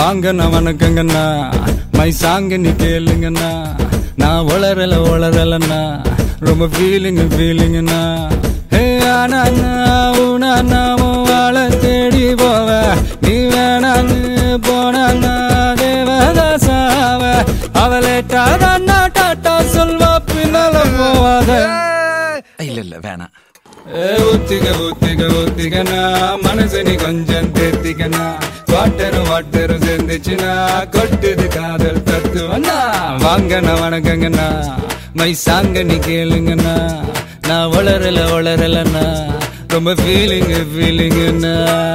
வாங்கண்ணா வணக்கங்கண்ணா மை சாங்க நீ கேளுங்கண்ணா நான் வளரல வளரலண்ணா ரொம்ப ஃபீலிங் ஃபீலிங்கண்ணா ஹே ஆனா உனா வாழ தேடி போவ நீ வேணான்னு போனா தேவதாசாவ அவளேட்டாதான் டாட்டா சொல்வா பின்னால போவாத இல்ல இல்ல வேணாம் ஏ, ஊத்திக்க ஊத்திக்க ஊத்திக்கனா மனசு நீ கொஞ்சம் தேத்திக்கனா வாட்டரும் வாட்டரும் சேர்ந்துச்சுனா கொட்டுது காதல் தத்துவனா வாங்கண்ணா வணக்கங்கண்ணா மை சாங்க நீ கேளுங்கண்ணா நான் வளரல வளரலண்ணா ரொம்ப ஃபீலிங் ஃபீலிங்கண்ணா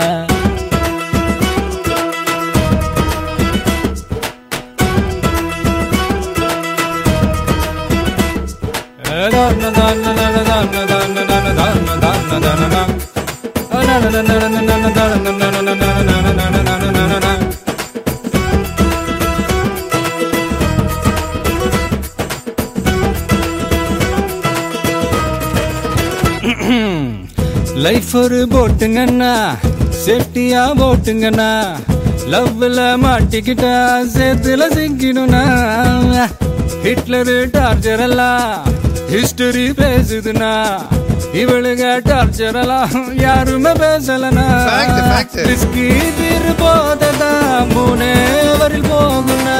லைஃப் ஒரு போட்டுங்கண்ணா சேஃப்டியா போட்டுங்கண்ணா லவ்ல மாட்டிக்கிட்டா சேத்துல சிக்கிடும்னா ஹிட்லரு டார்ச்சர் எல்லாம் ஹிஸ்டரி பேசுதுன்னா இவளுங்க டார்ச்சர் எல்லாம் யாருமே பேசலனா Fact, fact. ரிஸ்கி தீர் போததா மூணே வரில் போகுனா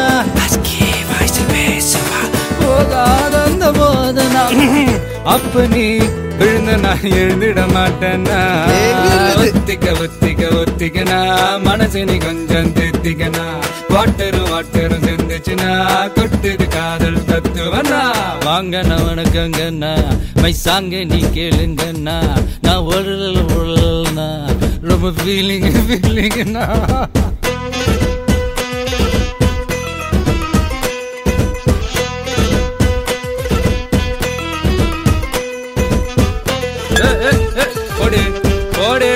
போகாத அந்த போதனா அப்ப நீ விழுந்த நான் எழுந்திட மாட்டேன்னா எழுந்திருது. ஒத்திக்க ஒத்திக்க ஒத்திக்கனா மனசு நீ கொஞ்சம் தேத்திக்கனா வாட்டரு வாட்டரு சேர்ந்துச்சுனா கொட்டுது காதல் தத்துவனா வாங்கண்ணா வணக்கங்கண்ணா மை சாங்க நீ கேளுங்கண்ணா நான் உழல் உழல்னா ரொம்ப ஃபீலிங் ஃபீலிங்னா ஓடு ஓடு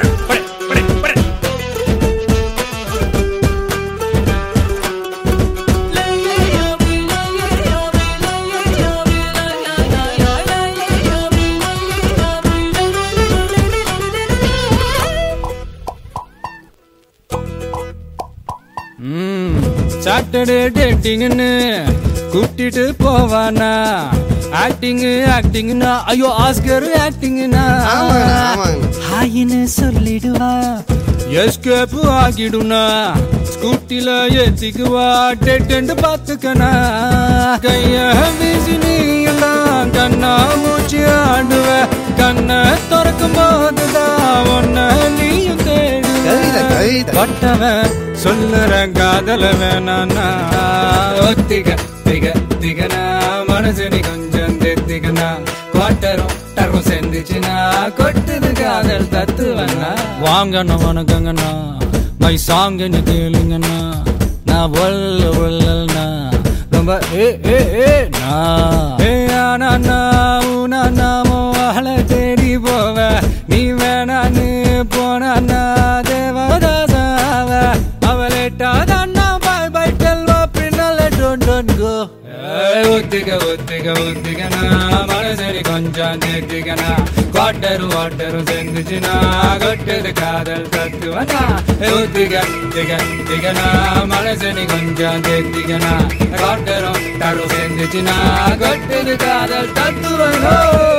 சாட்டர்டே டேட்டிங்னு கூட்டிட்டு போவானா ஆக்டிங் ஆக்டிங்னா ஐயோ ஆஸ்கர் ஆக்டிங்னா ஆமாங்கண்ணா ஆமாங்கண்ணா ஹாயின்னு சொல்லிடுவா எஸ்கேப் ஆகிடுனா ஸ்கூட்டில ஏத்திக்குவா டெட்டெண்டு பாத்துக்கனா கைய வீசி நீ எல்லாம் கண்ணா மூச்சு ஆடுவ கண்ணை திறக்கும் போதுதான் ஒன்ன நீயும் கவிதை, தேடுவ கவிதை. பட்டவன் சொல்லுற காதல வேணானா ஒத்திக திக திகனா மனசு நீ கொஞ்சம் தெத்திக்கனா குவாட்டரும் டரும் சேர்ந்துச்சுனா கொட்டுது காதல் தத்துவனா வாங்கண்ணா வணக்கங்கண்ணா மை சாங்க நீ கேளுங்கண்ணா நான் ஒல்ல ஒல்லல்னா ரொம்ப ஏ ஏ ஏ நா ஏ ஆனா உனா நாமோ வாழ தேடி போவ நீ வேணான்னு போனா தேவதாசாவ அவளேட்டாதான் பாய் பாய் டெல்வா பின்னால டோன் டோன் கோ ஒத்திக ஒத்திக ஒத்திகனா மனசரி கொஞ்சம் தேத்திக்கனா குவாட்டரு வாட்டரு சேர்ந்துச்சுனா கொட்டது காதல் தத்துவனா ஒத்திக திக திகனா மனசரி கொஞ்சம் தேத்திக்கனா குவாட்டரும் டரு சேர்ந்துச்சுனா கொட்டது காதல் தத்துவனோ